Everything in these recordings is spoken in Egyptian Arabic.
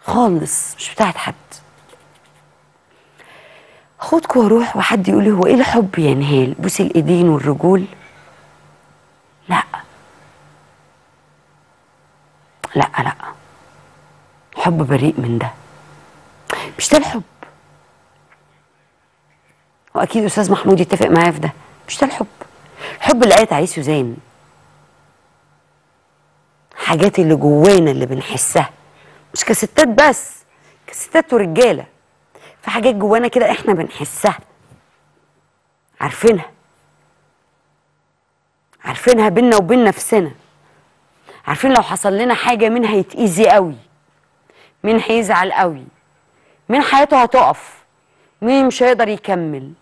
خالص مش بتاعت حد اخدكم واروح وحد يقول لي هو ايه الحب يا نهال بوس الايدين والرجول لا لا لا حب بريء من ده مش ده الحب واكيد استاذ محمود يتفق معايا في ده مش ده الحب الحب اللي قالت عليه سوزان حاجات اللي جوانا اللي بنحسها مش كستات بس كستات ورجاله في حاجات جوانا كده احنا بنحسها عارفينها عارفينها بينا وبين نفسنا عارفين لو حصل لنا حاجه مين هيتأذي قوي مين هيزعل قوي مين حياته هتقف مين مش هيقدر يكمل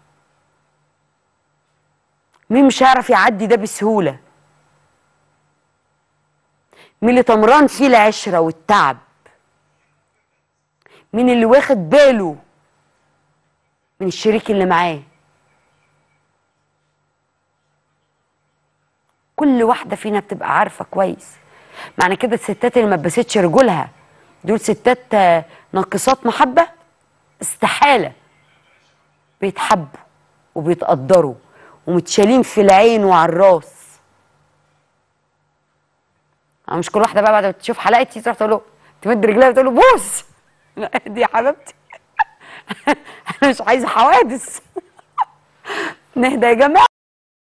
مين مش هيعرف يعدي ده بسهوله مين اللي طمران فيه العشره والتعب مين اللي واخد باله من الشريك اللي معاه كل واحده فينا بتبقى عارفه كويس معنى كده الستات اللي ما بستش رجولها دول ستات آه، ناقصات محبه استحاله بيتحبوا وبيتقدروا ومتشالين في العين وعلى الراس أنا مش كل واحده بقى بعد ما تشوف حلقتي تروح تقول له تمد رجلها وتقول له بوس لا دي يا حبيبتي انا مش عايزه حوادث نهدى يا جماعه